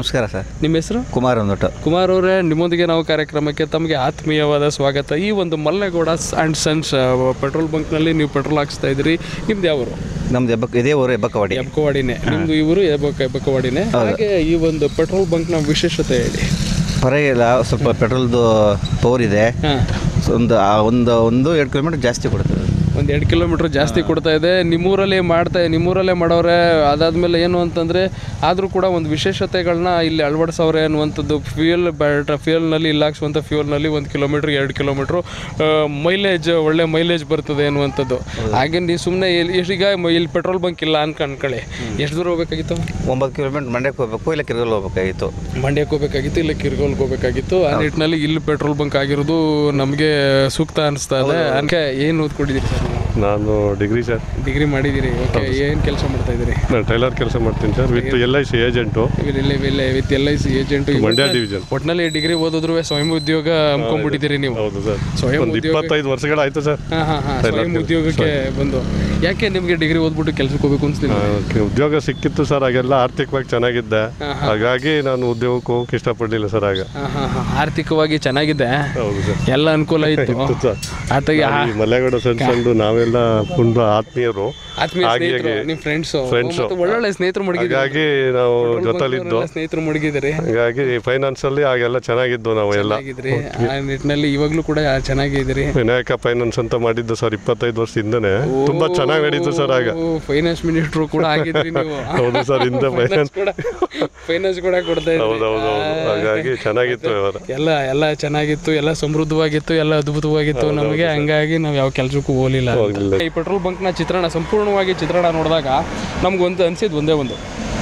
ನಮಸ್ಕಾರ ಸರ್ ನಿಮ್ಮ ಹೆಸರು ಕುಮಾರ್ ಅಂದ್ಬಿಟ್ಟು ಕುಮಾರ್ ಅವರೇ ನಿಮ್ಮೊಂದಿಗೆ ನಾವು ಕಾರ್ಯಕ್ರಮಕ್ಕೆ ತಮಗೆ ಆತ್ಮೀಯವಾದ ಸ್ವಾಗತ ಈ ಒಂದು ಮಲ್ಲೇಗೌಡ ಆ್ಯಂಡ್ ಸನ್ಸ್ ಪೆಟ್ರೋಲ್ ಬಂಕ್ನಲ್ಲಿ ನೀವು ಪೆಟ್ರೋಲ್ ಹಾಕ್ಸ್ತಾ ಇದ್ರಿ ನಿಮ್ದು ಯಾವರು ನಮ್ದು ಹೆಬ್ಬಕ್ ಇದೇ ಊರು ಹೆಬ್ಬಕ್ಕವಾಡಿ ಎಬ್ಬಕವಾಡಿನೇ ನಿಮ್ದು ಇವರು ಎಬ್ಬಕ ಎಬ್ಬಕವಾಡಿನೇ ಹಾಗೆ ಈ ಒಂದು ಪೆಟ್ರೋಲ್ ಬಂಕ್ನ ವಿಶೇಷತೆ ಹೇಳಿ ಪರವಾಗಿಲ್ಲ ಸ್ವಲ್ಪ ಪೆಟ್ರೋಲ್ದು ಪವರ್ ಇದೆ ಹಾಂ ಒಂದು ಆ ಒಂದು ಒಂದು ಎರಡು ಕಿಲೋಮೀಟರ್ ಜಾಸ್ತಿ ಕೊಡ್ತದೆ ಒಂದು ಎರಡು ಕಿಲೋಮೀಟ್ರ್ ಜಾಸ್ತಿ ಕೊಡ್ತಾ ಇದೆ ನಿಮ್ಮೂರಲ್ಲಿ ಮಾಡ್ತಾ ನಿಮ್ಮೂರಲ್ಲೇ ಮಾಡೋರೆ ಅದಾದಮೇಲೆ ಏನು ಅಂತಂದರೆ ಆದರೂ ಕೂಡ ಒಂದು ವಿಶೇಷತೆಗಳನ್ನ ಇಲ್ಲಿ ಅಳವಡಿಸವ್ರೆ ಅನ್ನುವಂಥದ್ದು ಫ್ಯೂಯಲ್ ಬ್ಯಾಟ ಫ್ಯೂಯಲ್ನಲ್ಲಿ ಇಲ್ಲಿ ಹಾಕ್ಸುವಂಥ ಫ್ಯೂಯಲ್ನಲ್ಲಿ ಒಂದು ಕಿಲೋಮೀಟ್ರ್ ಎರಡು ಕಿಲೋಮೀಟ್ರು ಮೈಲೇಜ್ ಒಳ್ಳೆ ಮೈಲೇಜ್ ಬರ್ತದೆ ಅನ್ನುವಂಥದ್ದು ಹಾಗೆ ನೀವು ಸುಮ್ಮನೆ ಇಲ್ಲಿ ಈಗ ಮ- ಇಲ್ಲಿ ಪೆಟ್ರೋಲ್ ಬಂಕ್ ಇಲ್ಲ ಅನ್ಕ ಅನ್ಕೊಳ್ಳಿ ಎಷ್ಟು ದೂರ ಹೋಗ್ಬೇಕಾಗಿತ್ತು ಒಂಬತ್ತು ಕಿಲೋಮೀಟರ್ ಮಂಡ್ಯಕ್ಕೆ ಹೋಗ್ಬೇಕು ಇಲ್ಲ ಕಿರ್ಗಲ್ ಹೋಗ್ಬೇಕಾಗಿತ್ತು ಮಂಡ್ಯಕ್ಕೆ ಹೋಗ್ಬೇಕಾಗಿತ್ತು ಇಲ್ಲ ಕಿರ್ಗೋಲ್ಗೆ ಹೋಗ್ಬೇಕಾಗಿತ್ತು ಆ ನಿಟ್ಟಿನಲ್ಲಿ ಇಲ್ಲಿ ಪೆಟ್ರೋಲ್ ಬಂಕ್ ಆಗಿರೋದು ನಮಗೆ ಸೂಕ್ತ ಅನಿಸ್ತಾ ಇದೆ ಅದಕ್ಕೆ ಏನು ಓದ್ಕೊಂಡಿದ್ದೀರಿ ಸರ್ ನೀವು ನಾನು ಡಿಗ್ರಿ ಸರ್ ಡಿಗ್ರಿ ಮಾಡಿದ್ದೀರಿ ಓಕೆ ಏನು ಕೆಲಸ ಮಾಡ್ತಾ ಇದ್ದೀರಿ ನಾನು ಟೈಲರ್ ಕೆಲಸ ಮಾಡ್ತೀನಿ sir with L I C agent ಇಲ್ಲಿ ಇಲ್ಲಿ with L I C agent Mandya division ಒಟ್ಟಿನಲ್ಲಿ ಡಿಗ್ರಿ ಓದಿದ್ರು ಸ್ವಯಂ ಉದ್ಯೋಗ ಹಮ್ಕೊಂಡ್ಬಿಟ್ಟಿದ್ದೀರಿ ನೀವು ಹೌದು ಸರ್ ಸ್ವಯಂ ಒಂದು ಉದ್ಯೋಗ ಇಪ್ಪತ್ತೈದು ವರ್ಷಗಳಾಯ್ತು ಸರ್ ಹಾಂ ಹಾಂ ಹಾಂ ಸ್ವಯಂ ಉದ್ಯೋಗಕ್ಕೆ ಬಂದು ಯಾಕೆ ನಿಮಗೆ ಡಿಗ್ರಿ ಓದ್ಬಿಟ್ಟು ಕೆಲಸಕ್ಕೆ ಹೋಗ್ಬೇಕು ಅನ್ಸ್ತಿಲ್ಲ ಆ, ಉದ್ಯೋಗ ಸಿಕ್ಕಿತ್ತು ಸರ್ ಆಗೆಲ್ಲ ಆರ್ಥಿಕವಾಗಿ ಚೆನ್ನಾಗಿದ್ದೆ ಹಾಗಾಗಿ ನಾನು ಉದ್ಯೋಗಕ್ಕೆ ಹೋಗಕ್ಕೆ ಇಷ್ಟಪಡಲಿಲ್ಲ ಸರ್ ಆಗ ಹಾಂ ಹಾಂ ಹಾಂ ಆರ್ಥಿಕವಾಗಿ ಚೆನ್ನಾಗಿದೆ ಹೌದು ಸರ್ ಎಲ್ಲ ಅನುಕೂಲ ಇತ್ತು ಇತ್ತು ಸರ್ ಆತಗೆ ಈ ಮಲೆಗೌಡ ಸಣ್ಸಂಡು ನಾವೆಲ್ಲ ತುಂಬ ಆತ್ಮೀಯರು ಆತ್ಮೀಯ ಹಾಗೆ ಸ್ನೇಹಿತರು ನಿಮ್ಮ ಫ್ರೆಂಡ್ಸು ಒಳ್ಳೊಳ್ಳೆ ಸ್ನೇಹಿತರು ಮಡಗಿದ್ದೀರಿ ಹಾಗಾಗಿ ನಾವು ಜೊತೆಲಿದ್ದು ಸ್ನೇಹಿತರು ಮಡಗಿದ್ದೀರಿ ಹಾಗಾಗಿ ಫೈನಾನ್ಸ್ ಅಲ್ಲಿ ಆಗೆಲ್ಲ ಚೆನ್ನಾಗಿದ್ದು ನಾವು ಎಲ್ಲ ಚೆನ್ನಾಗಿದ್ರಿ ಆ ನಿಟ್ಟಿನಲ್ಲಿ ಇವಾಗಲೂ ಕೂಡ ಚೆನ್ನಾಗಿದ್ದೀರಿ ವಿನಾಯಕ ಫೈನಾನ್ಸ್ ಅಂತ ಮಾಡಿದ್ದು ಸರ್ ಇಪ್ಪತ್ತೈದು ವರ್ಷದಿಂದನೇ ತುಂಬಾ ಚೆನ್ನಾಗಿ ನಡೀತು ಸರ್ ಆಗ ಫೈನಾನ್ಸ್ ಮಿನಿಸ್ಟ್ರು ಕೂಡ ಆಗಿದ್ರಿ ನೀವು ಹೌದು ಸರ್ ಹಿಂದೆ ಫೈನಾನ್ಸ್ ಕೂಡ ಫೈನಾನ್ಸ್ ಕೂಡ ಕೊಡ್ತಾ ಇದ್ರಿ ಹೌದೌದು ಹಾಗಾಗಿ ಚೆನ್ನಾಗಿತ್ತು ವ್ಯವಹಾರ ಎಲ್ಲ ಎಲ್ಲ ಚೆನ್ನಾಗಿತ್ತು ಎಲ್ಲ ಸಮೃದ್ಧವಾಗಿತ್ತು ಎಲ್ಲ ಅದ್ಭುತವಾಗಿತ್ತು ನಮಗೆ ಹಂಗಾಗಿ ನಾವು ಯಾವ ಕೆಲಸಕ್ಕೂ ಹೋಗಲಿಲ್ಲ ಹೋಗ್ಲಿಲ್ಲ. ಈ ಪೆಟ್ರೋಲ್ ಬಂಕ್ನ ಚಿತ್ರಣ ಸಂಪೂರ್ಣವಾಗಿ ಚಿತ್ರಣ ನೋಡಿದಾಗ ನಮ್ಗೊಂದು ಅನ್ಸಿದ್ದು ಒಂದೇ ಒಂದು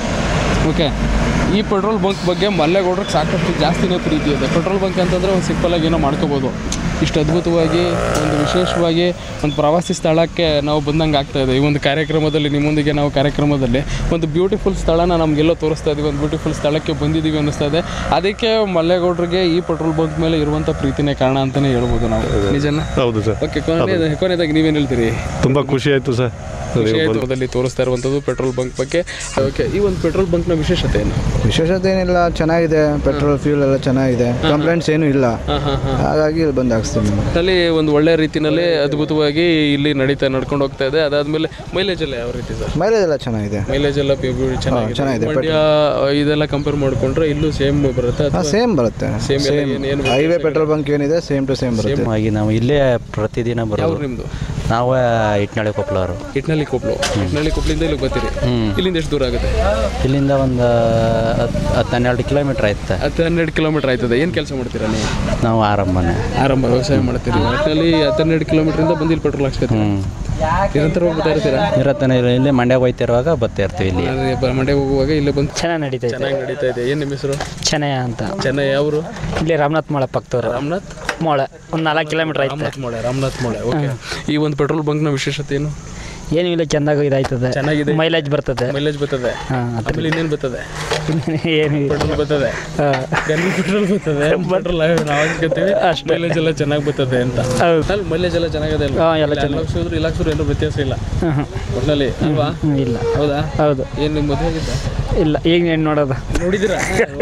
ಓಕೆ ಈ ಪೆಟ್ರೋಲ್ ಬಂಕ್ ಬಗ್ಗೆ ಮಲ್ಲೇಗೌಡ್ರಿಗೆ ಸಾಕಷ್ಟು ಜಾಸ್ತಿನೇ ಪ್ರೀತಿ ಇದೆ ಪೆಟ್ರೋಲ್ ಬಂಕ್ ಅಂತಂದರೆ ಒಂದು ಸಿಂಪಲಾಗಿ ಏನೋ ಮಾಡ್ಕೋಬೋದು ಇಷ್ಟು ಅದ್ಭುತವಾಗಿ ಒಂದು ವಿಶೇಷವಾಗಿ ಒಂದು ಪ್ರವಾಸಿ ಸ್ಥಳಕ್ಕೆ ನಾವು ಬಂದಂಗೆ ಆಗ್ತಾ ಇದೆ ಈ ಒಂದು ಕಾರ್ಯಕ್ರಮದಲ್ಲಿ ನಿಮ್ಮೊಂದಿಗೆ ನಾವು ಕಾರ್ಯಕ್ರಮದಲ್ಲಿ ಒಂದು ಬ್ಯೂಟಿಫುಲ್ ಸ್ಥಳನ ನಮಗೆಲ್ಲೋ ತೋರಿಸ್ತಾ ಇದೀವಿ ಒಂದು ಬ್ಯೂಟಿಫುಲ್ ಸ್ಥಳಕ್ಕೆ ಬಂದಿದ್ದೀವಿ ಅನ್ನಿಸ್ತಾ ಇದೆ ಅದಕ್ಕೆ ಮಲ್ಲೇಗೌಡರಿಗೆ ಈ ಪೆಟ್ರೋಲ್ ಬಂಕ್ ಮೇಲೆ ಇರುವಂಥ ಪ್ರೀತಿನೇ ಕಾರಣ ಅಂತಲೇ ಹೇಳ್ಬೋದು ನಾವು ನಿಜನ ಹೌದು ಸರ್ ಓಕೆ ಕೊನೆಯದ ಕೊನೆಯದಾಗಿ ನೀವೇನು ಹೇಳ್ತೀರಿ ತುಂಬಾ ಖುಷಿ ಆಯ್ತು ಸರ್ ಖುಷಿ ಆಯ್ತು ಅದಲ್ಲಿ ತೋರಿಸ್ತಾ ಇರುವಂಥದ್ದು ಪೆಟ್ರೋಲ್ ಬಂಕ್ ಬಗ್ಗೆ ಓಕೆ ಈ ಒಂದು ಪೆಟ್ರೋಲ್ ಬಂಕ್ನ ವಿಶೇಷತೆ ಏನು ವಿಶೇಷತೆ ಏನಿಲ್ಲ ಚೆನ್ನಾಗಿದೆ ಪೆಟ್ರೋಲ್ ಫ್ಯೂಲ್ ಎಲ್ಲ ಚೆನ್ನಾಗಿದೆ ಕಂಪ್ಲೇಂಟ್ಸ್ ಏನೂ ಇಲ್ಲ ಹಾಂ ಹಾಂ ಹಾಂ ಹಾಗಾಗಿ ಇಲ್ಲಿ ಬಂದು ಹಾಕ್ಸ್ತೀನಿ ಅಲ್ಲಿ ಒಂದು ಒಳ್ಳೆ ರೀತಿನಲ್ಲಿ ಅದ್ಭುತವಾಗಿ ಇಲ್ಲಿ ನಡೀತಾ ನಡ್ಕೊಂಡು ಹೋಗ್ತಾ ಇದೆ ಅದಾದ್ಮೇಲೆ ಮೈಲೇಜ್ ಎಲ್ಲ ಯಾವ ರೀತಿ ಸರ್ ಮೈಲೇಜ್ ಎಲ್ಲ ಚೆನ್ನಾಗಿದೆ ಮೈಲೇಜ್ ಎಲ್ಲ ಪ್ಯೂ- ಪ್ಯೂ- ಚೆನ್ನಾಗಿದೆ ಚೆನ್ನಾಗಿದೆ, ಮಂಡ್ಯ ಇದೆಲ್ಲ ಕಂಪೇರ್ ಮಾಡ್ಕೊಂಡ್ರೆ ಇಲ್ಲೂ ಸೇಮ್ ಬರುತ್ತೆ ಹಾಂ ಸೇಮ್ ಬರುತ್ತೆ ಸೇಮ್ ಏನು ಏನು ಹೈವೇ ಪೆಟ್ರೋಲ್ ಬಂಕ್ ಏನಿದೆ ಸೇಮ್ ಟು ಸೇಮ್ ಬರುತ್ತೆ ಆಗಿ ನಾವು ಇಲ್ಲೇ ಪ್ರತಿದಿನ ಬರೋದು ನಿಮ್ಮದು ನಾವು ಇಟ್ನಾಳೆ ಕೊಪ್ಪಳವರು ಇಟ್ನಳ್ಳಿ ಕೊಪ್ಪಳು ಇಟ್ನಳ್ಳಿ ಕೊಪ್ಪಳಿಂದ ಇಲ್ಲಿಗೆ ಬರ್ತೀರಿ ಇಲ್ಲಿಂದ ಎಷ್ಟು ದೂರ ಆಗುತ್ತೆ ಇಲ್ಲಿಂದ ಒಂದು ಹತ್ತು ಹನ್ನೆರಡು ಕಿಲೋಮೀಟ್ರ್ ಆಯ್ತು ಹತ್ತು ಹನ್ನೆರಡು ಕಿಲೋಮೀಟರ್ ಆಯ್ತದೆ ಏನು ಕೆಲಸ ಮಾಡ್ತೀರಾ ನೀವು ನಾವು ಆರಂಭನೆ ಆರಂಭ ವ್ಯವಸಾಯ ಮಾಡ್ತೀರಿ ಒಟ್ಟಿನಲ್ಲಿ ಹತ್ತು ಹನ್ನೆರಡು ಕಿಲೋಮೀಟ್ರಿಂದ ಬಂದು ಇಲ್ಲಿ ಪೆಟ್ರೋಲ್ ಹಾಕ್ಸ್ಕೊತೀರಿ ಹ್ಞೂ ನಿರಂತರ ಹೋಗ್ತಾ ಇರ್ತೀರಾ ಇರತ್ತನ ಇಲ್ಲಿ ಮಂಡ್ಯ ಹೋಯ್ತಿರುವಾಗ ಬರ್ತಾ ಇರ್ತೀವಿ ಇಲ್ಲಿ ಅದೇ ಬ- ಮಂಡ್ಯ ಹೋಗುವಾಗ ಇಲ್ಲಿ ಬಂದು ಚೆನ್ನಾಗಿ ನಡೀತೈತೆ ಚೆನ್ನಾಗಿ ನಡೀತಾ ಇದೆ ಏನು ನಿಮ್ಮ ಹೆಸರು ಚೆನ್ನಯ್ಯ ಅಂತ ಚೆನ್ನೈ ಯಾವರು ಇಲ್ಲಿ ರಾಮನಾಥ್ ಮೊಳೆ ಪಕ್ಕದವ್ರು ರಾಮನಾಥ್ ಮೊಳೆ ಒಂದು ನಾಲ್ಕು ಕಿಲೋಮೀಟ್ರ್ ಐತೆ ರಾಮನಾಥ್ ಮೊಳೆ ರಾಮನಾಥ್ ಮೊಳೆ ಓಕೆ ಈ ಒಂದು ಪೆಟ್ರೋಲ್ ಬಂಕ್ನ ವಿಶೇಷತೆ ಏನು ಏನೂ ಇಲ್ಲ ಚೆಂದಾಗಿ ಇದಾಯ್ತದೆ ಚೆನ್ನಾಗಿದೆ. ಮೈಲೇಜ್ ಬರ್ತದೆ ಮೈಲೇಜ್ ಬರ್ತದೆ ಹಾಂ ಆಮೇಲೆ ಇನ್ನೇನು ಬರ್ತದೆ ಏನು ಇಲ್ಲ ಪೆಟ್ರೋಲ್ ಬರ್ತದೆ ಗನ್ ಪೆಟ್ರೋಲ್ ಬರ್ತದೆ ಪೆಟ್ರೋಲ್ ನಾವು ಹಾಕ್ಸ್ಕೊತೀವಿ ಮೈಲೇಜ್ ಎಲ್ಲ ಚೆನ್ನಾಗಿ ಬರ್ತದೆ ಅಂತ ಹೌದು. ಅಲ್ಲಿ ಮೈಲೇಜ್ ಎಲ್ಲ ಚೆನ್ನಾಗಿದೆ ಅಲ್ವಾ ಹಾಂ ಎಲ್ಲ ಇಲ್ಲ ಲಕ್ಷದ್ರು ಇಲ್ಲ ಲಕ್ಷದ್ರು ಏನೂ ವ್ಯತ್ಯಾಸ ಇಲ್ಲ ಒಟ್ಟಿನಲ್ಲಿ ಅಲ್ವಾ ಹ್ಞೂ ಇಲ್ಲ ಹೌದಾ ಹೌದು ಏನು ನಿಮ್ಮ ಮದುವೆ ಆಗಿದ್ದ ಇಲ್ಲ ಈಗ ಏನು ನೋಡೋದು ನೋಡಿದ್ದೀರಾ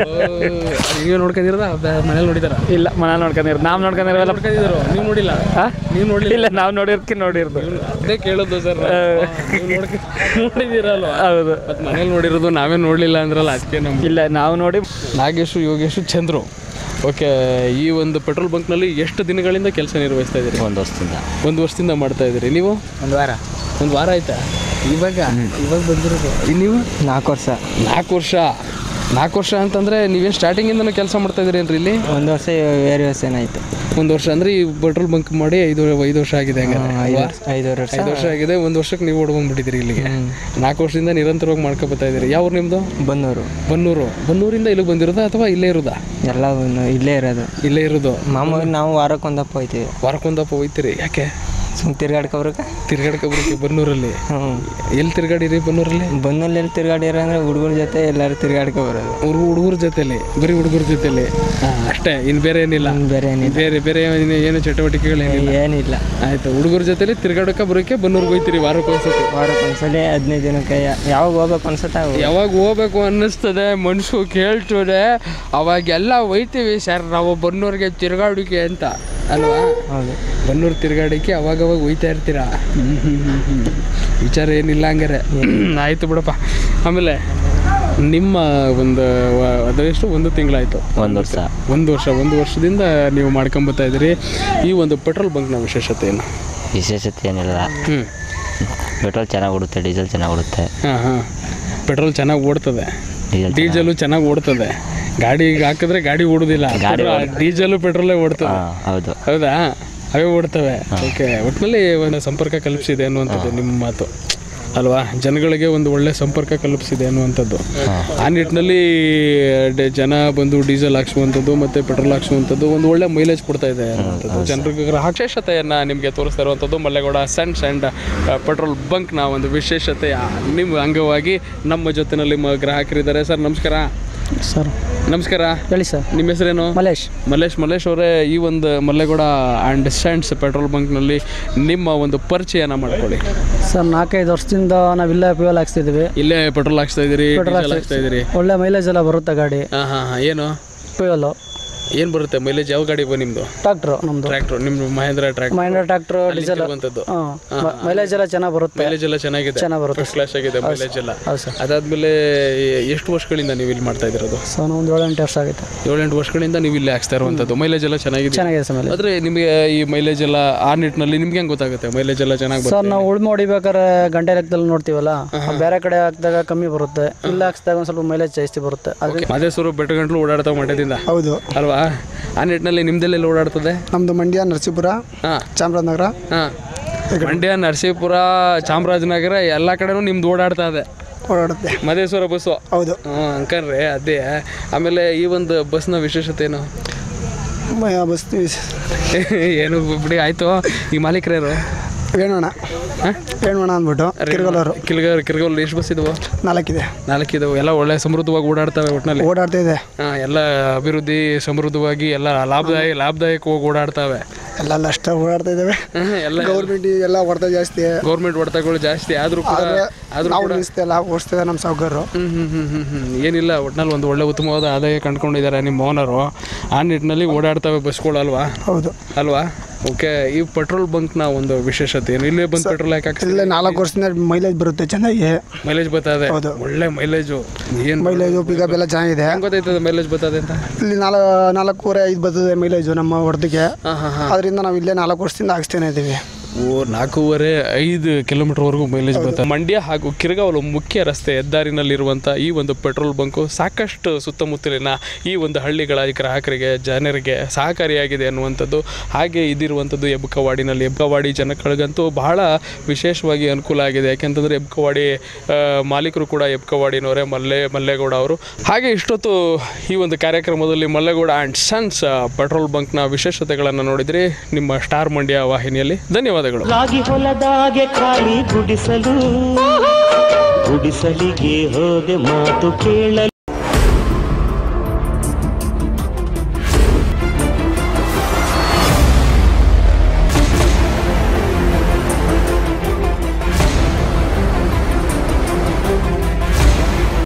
ನೀವೇ ನೋಡ್ಕೊಂಡಿರೋದ ಮನೇಲಿ ನೋಡಿದಾರ ಇಲ್ಲ ಮನೆ ನೋಡ್ಕೊಂಡಿರೋ ನಾವು ನೋಡ್ಕೊಂಡಿರೋಲ್ಲ ನೋಡ್ಕೊಂಡಿದ್ರು ನೀವು ನೋಡಿಲ್ಲ ಹಾಂ ನೀವು ನೋಡ್ಲಿಲ್ಲ ಇಲ್ಲ ನಾವು ನೋಡಿರ್ಕಿ ನೋಡಿರೋದು ಅದೇ ಕೇಳೋದು ಸರ್ ನೋಡಿದ್ದೀರಲ್ವಾ ಹೌದು ಮತ್ತೆ ಮನೇಲಿ ನೋಡಿರೋದು ನಾವೇ ನೋಡಲಿಲ್ಲ ಅಂದ್ರಲ್ಲ ಅದಕ್ಕೆ ನಮ್ಮ ಇಲ್ಲ ನಾವು ನೋಡಿ ನಾಗೇಶು ಯೋಗೇಶು ಚಂದ್ರು ಓಕೆ ಈ ಒಂದು ಪೆಟ್ರೋಲ್ ಬಂಕ್ನಲ್ಲಿ ಎಷ್ಟು ದಿನಗಳಿಂದ ಕೆಲಸ ನಿರ್ವಹಿಸ್ತಾ ಇದ್ದೀರಿ ಒಂದು ವರ್ಷದಿಂದ ಒಂದು ವರ್ಷದಿಂದ ಮಾಡ್ತಾ ಇದ್ದೀರಿ ನೀವು ಒಂದು ವಾರ ಒಂದು ವಾರ ಆಯ್ತಾ ಇವಾಗ ಇವಾಗ ಬಂದಿರೋದು ನೀವು ನಾಲ್ಕು ವರ್ಷ ನಾಲ್ಕು ವರ್ಷ ನಾಲ್ಕು ವರ್ಷ ಅಂತಂದರೆ ನೀವೇನು ಸ್ಟಾರ್ಟಿಂಗಿಂದನೂ ಕೆಲಸ ಮಾಡ್ತಾ ಇದ್ದೀರಿ ಏನ್ರಿ ಇಲ್ಲಿ ಒಂದು ವರ್ಷ ವೇರಿಯೇಷನ್ ಆಯಿತು ಒಂದು ವರ್ಷ ಅಂದರೆ ಈ ಪೆಟ್ರೋಲ್ ಬಂಕ್ ಮಾಡಿ ಐದು ಐದು ವರ್ಷ ಆಗಿದೆ ಹಂಗಾರೆ ಅಲ್ವಾ? ಐದೂವರೆ ವರ್ಷ ಐದು ವರ್ಷ ಆಗಿದೆ ಒಂದು ವರ್ಷಕ್ಕೆ ನೀವು ಓಡ್ಬಂದ್ಬಿಟ್ಟಿದ್ದೀರಿ ಇಲ್ಲಿಗೆ ನಾಲ್ಕು ವರ್ಷದಿಂದ ನಿರಂತರವಾಗಿ ಮಾಡ್ಕೊ ಬರ್ತಾ ಇದ್ದೀರಿ ಯಾವ ನಿಮ್ಮದು ಬಂದವರು ಬನ್ನೂರು ಬನ್ನೂರಿಂದ ಇಲ್ಲಿಗೆ ಬಂದಿರೋದಾ ಅಥವಾ ಇಲ್ಲೇ ಇರೋದಾ ಎಲ್ಲ ಇಲ್ಲೇ ಇರೋದು ಇಲ್ಲೇ ಇರೋದು ಮಾಮೂಲಿ ನಾವು ವಾರಕ್ಕೊಂದಪ್ಪ ಹೋಯ್ತೀವಿ ವಾರಕ್ಕೊಂದಪ್ಪ ಹೋಯ್ತೀರಿ ಯಾಕೆ ಸುಮ್ ತಿರ್ಗಾಡ್ಕೊಬ್ರಕ ತಿರ್ಗಾಡ್ಕೊಬ್ರಕ್ಕೆ ಬನ್ನೂರಲ್ಲಿ ಹ್ಞೂ ಎಲ್ಲಿ ತಿರ್ಗಾಡಿರಿ ಬನ್ನೂರಲ್ಲಿ ಬಂದಲ್ಲಿ ಎಲ್ಲಿ ತಿರ್ಗಾಡಿರ ಅಂದ್ರೆ ಹುಡುಗರ ಜೊತೆ ಎಲ್ಲರೂ ತಿರ್ಗಾಡ್ಕೊ ಬರೋದು ಅವ್ರು ಹುಡುಗರ ಜೊತೆಲಿ ಬರೀ ಹುಡುಗರ ಜೊತೆಲಿ ಅಷ್ಟೇ ಇನ್ನು ಬೇರೆ ಏನಿಲ್ಲ ಇನ್ನು ಬೇರೆ ಏನಿಲ್ಲ ಬೇರೆ ಬೇರೆ ಏನು- ಏನು ಚಟುವಟಿಕೆಗಳೇನಿಲ್ಲ ಏನಿಲ್ಲ ಆಯ್ತು ಹುಡುಗರ ಜೊತೆಲಿ ತಿರ್ಗಾಡಕ್ಕೆ ಬರೋಕ್ಕೆ ಬನ್ನೂರ್ಗೆ ಹೋಯ್ತೀರಿ ವಾರಕ್ಕೆ ಒಂದ್ಸತಿ ವಾರಕ್ಕೆ ಒಂದ್ಸಲಿ ಹದಿನೈದು ದಿನಕ್ಕೆ ಯಾ- ಯಾವಾಗ ಹೋಗ್ಬೇಕು ಅನ್ಸುತ್ತೆ ಅವಾಗ ಯಾವಾಗ ಹೋಗ್ಬೇಕು ಅನ್ನಿಸ್ತದೆ ಮನ್ಸು ಕೇಳ್ತದೆ ಅವಾಗೆಲ್ಲ ಒಯ್ತೀವಿ ಸರ್ ನಾವು ಬನ್ನೂರಿಗೆ ತಿರ್ಗಾಡಿಕೆ ಅಂತ ಅಲ್ವಾ ಹೌದು ಬನ್ನೂರು ತಿರ್ಗಾಡಕ್ಕೆ ಅವಾಗವಾಗ ಒಯ್ತಾ ಇರ್ತೀರಾ ವಿಚಾರ ಏನಿಲ್ಲ ಹಂಗಾರೆ ಆಯಿತು ಬಿಡಪ್ಪ ಆಮೇಲೆ ನಿಮ್ಮ ಒಂದು ವ- ಅದೆಷ್ಟು ಒಂದು ತಿಂಗಳಾಯಿತು ಒಂದು ವರ್ಷ ಒಂದು ವರ್ಷ ಒಂದು ವರ್ಷದಿಂದ ನೀವು ಮಾಡ್ಕೊಂಬತ್ತಾ ಇದ್ದೀರಿ ಈ ಒಂದು ಪೆಟ್ರೋಲ್ ಬಂಕ್ನ ವಿಶೇಷತೆ ಏನು ವಿಶೇಷತೆ ಏನಿಲ್ಲ ಹ್ಞೂ ಪೆಟ್ರೋಲ್ ಚೆನ್ನಾಗಿ ಓಡುತ್ತೆ ಡೀಸೆಲ್ ಚೆನ್ನಾಗಿ ಓಡುತ್ತೆ ಹಾಂ ಹಾಂ ಪೆಟ್ರೋಲ್ ಚೆನ್ನಾಗಿ ಓಡ್ತದೆ ಡೀಸೆಲ್ ಡೀಸೆಲು ಚೆನ್ನಾಗಿ ಓಡ್ತದೆ ಗಾಡಿಗೆ ಹಾಕಿದ್ರೆ ಗಾಡಿ ಓಡುದಿಲ್ಲ ಗಾಡಿ ಡೀಸೆಲು ಪೆಟ್ರೋಲೇ ಓಡ್ತದೆ ಹಾಂ ಹೌದು ಹೌದಾ ಅವೇ ಓಡ್ತವೆ ಓಕೆ ಒಟ್ಟಿನಲ್ಲಿ ಒಂದು ಸಂಪರ್ಕ ಕಲ್ಪಿಸಿದೆ ಅನ್ನುವಂಥದ್ದು ನಿಮ್ಮ ಮಾತು ಅಲ್ವಾ ಜನಗಳಿಗೆ ಒಂದು ಒಳ್ಳೆ ಸಂಪರ್ಕ ಕಲ್ಪಿಸಿದೆ ಅನ್ನುವಂಥದ್ದು ಆ ನಿಟ್ಟಿನಲ್ಲಿ ಡೆ- ಜನ ಬಂದು ಡೀಸೆಲ್ ಹಾಕ್ಸುವಂಥದ್ದು ಮತ್ತು ಪೆಟ್ರೋಲ್ ಹಾಕ್ಸುವಂಥದ್ದು ಒಂದು ಒಳ್ಳೆ ಮೈಲೇಜ್ ಕೊಡ್ತಾ ಇದೆ ಅನ್ನುವಂಥದ್ದು ಜನರಿಗೆ ವಿಶೇಷತೆಯನ್ನು ನಿಮಗೆ ತೋರಿಸ್ತಾ ಇರುವಂಥದ್ದು ಮಲ್ಲೇಗೌಡ ಸಣ್ಣ ಸಣ್ಣ ಪೆಟ್ರೋಲ್ ಬಂಕ್ನ ಒಂದು ವಿಶೇಷತೆಯ ನಿಮ್ಮ ಅಂಗವಾಗಿ ನಮ್ಮ ಜೊತೆನಲ್ಲಿ ಮ ಗ್ರಾಹಕರಿದ್ದಾರೆ ಸರ್ ನಮಸ್ಕಾರ ಸರ್ ನಮಸ್ಕಾರ ಹೇಳಿ ಸರ್ ನಿಮ್ಮ ಹೆಸರೇನು ಮಲೇಶ್ ಮಲ್ಲೇಶ್ ಮಲ್ಲೇಶ್ ಅವರೇ ಈ ಒಂದು ಮಲ್ಲೇಗೌಡ ಆ್ಯಂಡ್ ಸ್ಟ್ಯಾಂಡ್ಸ್ ಪೆಟ್ರೋಲ್ ಬಂಕ್ನಲ್ಲಿ ನಿಮ್ಮ ಒಂದು ಪರಿಚಯನ ಮಾಡ್ಕೊಳ್ಳಿ ಸರ್ ನಾಲ್ಕೈದು ವರ್ಷದಿಂದ ನಾವು ಇಲ್ಲೇ ಫ್ಯೂಯಲ್ ಹಾಕ್ಸ್ತಿದ್ವಿ ಇಲ್ಲೇ ಪೆಟ್ರೋಲ್ ಹಾಕ್ಸ್ತಾ ಇದ್ದೀರಿ ಡೀಸೆಲ್ ಹಾಕ್ಸ್ತಾ ಇದ್ದೀರಿ ಒಳ್ಳೆ ಮೈಲೇಜ್ ಎಲ್ಲ ಬರುತ್ತೆ ಗಾಡಿ ಹಾಂ ಹಾಂ ಹಾಂ ಏನು ಫ್ಯೂಯಲು ಏನು ಬರುತ್ತೆ ಮೈಲೇಜ್ ಯಾವ ಗಾಡಿ ಬೋ ನಿಮ್ಮದು ಟ್ರಾಕ್ಟ್ರು ನಮ್ಮದು ಟ್ರ್ಯಾಕ್ಟ್ರ್ ನಿಮ್ಮ Mahindra tractor Mahindra tractor diesel ಇರುವಂಥದ್ದು ಹಾಂ ಮೈಲೇಜ್ ಎಲ್ಲ ಚೆನ್ನಾಗಿ ಬರುತ್ತೆ ಮೈಲೇಜ್ ಎಲ್ಲ ಚೆನ್ನಾಗಿದೆ ಚೆನ್ನಾಗಿ ಬರುತ್ತೆ ಫಸ್ಟ್ ಕ್ಲಾಸ್ ಆಗಿದೆ ಮೈಲೇಜ್ ಎಲ್ಲ ಹೌದು ಸರ್ ಅದಾದ್ಮೇಲೆ ಎಷ್ಟು ವರ್ಷಗಳಿಂದ ನೀವು ಇಲ್ಲಿ ಮಾಡ್ತಾ ಇದ್ದೀರೋದು ಸೊ ನಾವು ಒಂದು ಏಳೆಂಟು ವರ್ಷ ಆಗೈತೆ ಏಳೆಂಟು ವರ್ಷಗಳಿಂದ ನೀವು ಇಲ್ಲಿ ಹಾಕ್ಸ್ತಾ ಇರುವಂಥದ್ದು ಮೈಲೇಜ್ ಎಲ್ಲ ಚೆನ್ನಾಗಿದೆ ಚೆನ್ನಾಗಿದೆ ಸರ್ ಮೈಲೇಜ್ ಆದರೆ ನಿಮಗೆ ಈ ಮೈಲೇಜ್ ಎಲ್ಲ ಆ ನಿಟ್ಟಿನಲ್ಲಿ ನಿಮ್ಗೆ ಹೆಂಗೆ ಗೊತ್ತಾಗುತ್ತೆ ಮೈಲೇಜ್ ಎಲ್ಲ ಚೆನ್ನಾಗಿ ಬರುತ್ತೆ ಸರ್ ನಾವು ಉಳ್ಮೆ ಹೊಡಿಬೇಕಾದ್ರೆ ಗಂಟೆ ಲೆಕ್ಕದಲ್ಲಿ ನೋಡ್ತೀವಲ್ಲ ಬೇರೆ ಕಡೆ ಹಾಕಿದಾಗ ಕಮ್ಮಿ ಬರುತ್ತೆ ಇಲ್ಲಿ ಹಾಕ್ಸಿದಾಗ ಒಂದು ಸ್ವಲ್ಪ ಮೈಲೇಜ್ ಜಾಸ್ತಿ ಬರುತ್ತೆ ಅದು ಮಾದೇಶ್ವರು ಬೆಟ್ಟಗಂಟ್ಲು ಓಡಾಡ್ತಾವೆ ಮಂಡ್ಯದಿಂದ ಹೌದು ಅಲ್ವಾ ಆ ನಿಟ್ಟಿನಲ್ಲಿ ನಿಮ್ದೆಲ್ಲೆಲ್ಲ ಓಡಾಡ್ತದೆ ನಮ್ಮದು ಮಂಡ್ಯ ನರಸೀಪುರ ಹಾಂ ಚಾಮರಾಜನಗರ ಹಾಂ ಮಂಡ್ಯ ನರಸೀಪುರ ಚಾಮರಾಜನಗರ ಎಲ್ಲ ಕಡೆನೂ ನಿಮ್ದು ಓಡಾಡ್ತಾ ಇದೆ ಓಡಾಡುತ್ತೆ ಮದೇಶ್ವರ ಬಸ್ಸು ಹೌದು ಹ್ಞೂ ಅಂಕರ್ರೆ ಅದೇ ಆಮೇಲೆ ಈ ಒಂದು ಬಸ್ನ ವಿಶೇಷತೆ ಏನು ಮ- ಬಸ್ ಏನು ಬಿಡಿ ಆಯಿತು ಈ ಮಾಲೀಕರೇರು ವೇಣೋಣ ವೇಣೋಣ ಅಂದ್ಬಿಟ್ಟು ಕಿರ್ಗಲವರು ಕಿಲ್ಗರ್ ಕಿರ್ಗೋಲ್ ಎಷ್ಟು ಬಸ್ ಇದಾವೆ ನಾಲ್ಕಿದೆ ನಾಲ್ಕಿದಾವೆ ಎಲ್ಲ ಒಳ್ಳೆ ಸಮೃದ್ಧವಾಗಿ ಓಡಾಡ್ತವೆ ಒಟ್ಟಿನಲ್ಲಿ ಓಡಾಡ್ತಾ ಇದೆ ಹಾಂ ಎಲ್ಲ ಅಭಿವೃದ್ಧಿ ಸಮೃದ್ಧವಾಗಿ ಎಲ್ಲ ಲಾಭದಾಯ ಲಾಭದಾಯಕವಾಗಿ ಓಡಾಡ್ತವೆ ಎಲ್ಲ ಅಷ್ಟ ಓಡಾಡ್ತಾ ಇದ್ದಾವೆ ಹ್ಮ್, ಎಲ್ಲ ಗೌರ್ಮೆಂಟ್ ಎಲ್ಲ ಹೊಡೆತ ಜಾಸ್ತಿ ಗೌರ್ಮೆಂಟ್ ಹೊಡೆತಗಳು ಜಾಸ್ತಿ ಆದರೂ ಕೂಡ ಆದ್ರೆ ಆದ್ರೂ ನಾವು ನಿಲ್ಲಿಸ್ತಿಲ್ಲ ಓಡಿಸ್ತಿದ್ದಾರೆ ನಮ್ಮ ಸಾವುಕಾರರು ಹ್ಮ್ ಹ್ಮ್ ಹ್ಮ್ ಹ್ಮ್ ಹ್ಮ್ ಏನಿಲ್ಲ ಒಟ್ನಲ್ಲಿ ಒಂದು ಒಳ್ಳೆ ಉತ್ತಮವಾದ ಆದಾಯ ಕಂಡ್ಕೊಂಡಿದ್ದಾರೆ ನಿಮ್ಮ ಓನರು ಆ ನಿಟ್ಟಿನಲ್ಲಿ ಓಡಾಡ್ತವೆ ಬಸ್ಗಳು ಅಲ್ವಾ ಹೌದು ಅಲ್ವಾ ಓಕೆ ಈ ಪೆಟ್ರೋಲ್ ಬಂಕ್ನ ಒಂದು ವಿಶೇಷತೆ ಏನು ಇಲ್ಲೇ ಬಂದು ಪೆಟ್ರೋಲ್ ಯಾಕೆ ಹಾಕ್ಸಿ ಇಲ್ಲೇ ನಾಲ್ಕು ವರ್ಷದಿಂದ ಮೈಲೇಜ್ ಬರುತ್ತೆ ಚೆನ್ನಾಗಿ ಮೈಲೇಜ್ ಬರ್ತದೆ ಹೌದು. ಒಳ್ಳೆ ಮೈಲೇಜು ಏನು ಮೈಲೇಜು ಪಿಕಪ್ ಎಲ್ಲ ಚೆನ್ನಾಗಿದೆ ಹೆಂಗ್ ಗೊತ್ತಾಯ್ತದೆ ಮೈಲೇಜ್ ಬರ್ತದೆ ಅಂತ ಇಲ್ಲಿ ನಾಲ್ಕು ನಾಲ್ಕೂವರೆ ಐದು ಬರ್ತದೆ ಮೈಲೇಜು ನಮ್ಮ ಹೊಡೆದಕ್ಕೆ ಹಾಂ ಹಾಂ ಹಾಂ ಅದರಿಂದ ನಾವು ಇಲ್ಲೇ ನಾಲ್ಕು ವರ್ಷದಿಂದ ಹಾಕ್ಸ್ತೇನೆ ಇದ್ದೀವಿ ಓ ನಾಲ್ಕೂವರೆ ಐದು ಕಿಲೋಮೀಟರ್ವರೆಗೂ ಮೈಲೇಜ್ ಬರುತ್ತೆ ಮಂಡ್ಯ ಹಾಗೂ ಕಿರಗಾವಲು ಮುಖ್ಯ ರಸ್ತೆ ಹೆದ್ದಾರಿನಲ್ಲಿರುವಂಥ ಈ ಒಂದು ಪೆಟ್ರೋಲ್ ಬಂಕು ಸಾಕಷ್ಟು ಸುತ್ತಮುತ್ತಲಿನ ಈ ಒಂದು ಹಳ್ಳಿಗಳ ಗ್ರಾಹಕರಿಗೆ ಜನರಿಗೆ ಸಹಕಾರಿಯಾಗಿದೆ ಅನ್ನುವಂಥದ್ದು ಹಾಗೆ ಇದಿರುವಂಥದ್ದು ಎಬ್ಕವಾಡಿನಲ್ಲಿ ಎಬ್ಕವಾಡಿ ಜನಗಳಿಗಂತೂ ಬಹಳ ವಿಶೇಷವಾಗಿ ಅನುಕೂಲ ಆಗಿದೆ ಯಾಕೆಂತಂದರೆ ಎಬ್ಕವಾಡಿ ಆ, ಮಾಲೀಕರು ಕೂಡ ಎಬ್ಕವಾಡಿನವರೇ ಮಲ್ಲೆ ಮಲ್ಲೇಗೌಡ ಅವರು ಹಾಗೆ ಇಷ್ಟೊತ್ತು ಈ ಒಂದು ಕಾರ್ಯಕ್ರಮದಲ್ಲಿ ಮಲ್ಲೇಗೌಡ ಆ್ಯಂಡ್ ಸನ್ಸ್ ಪೆಟ್ರೋಲ್ ಬಂಕ್ನ ವಿಶೇಷತೆಗಳನ್ನು ನೋಡಿದ್ರಿ ನಿಮ್ಮ ಸ್ಟಾರ್ ಮಂಡ್ಯ ವಾಹಿನಿಯಲ್ಲಿ ಧನ್ಯವಾದಗಳು ರಾಗಿ ಹೊಲದಾಗೆ ಖಾಲಿ ಗುಡಿಸಲು ಗುಡಿಸಲಿಗೆ ಹೋದೆ ಮಾತು ಕೇಳಲು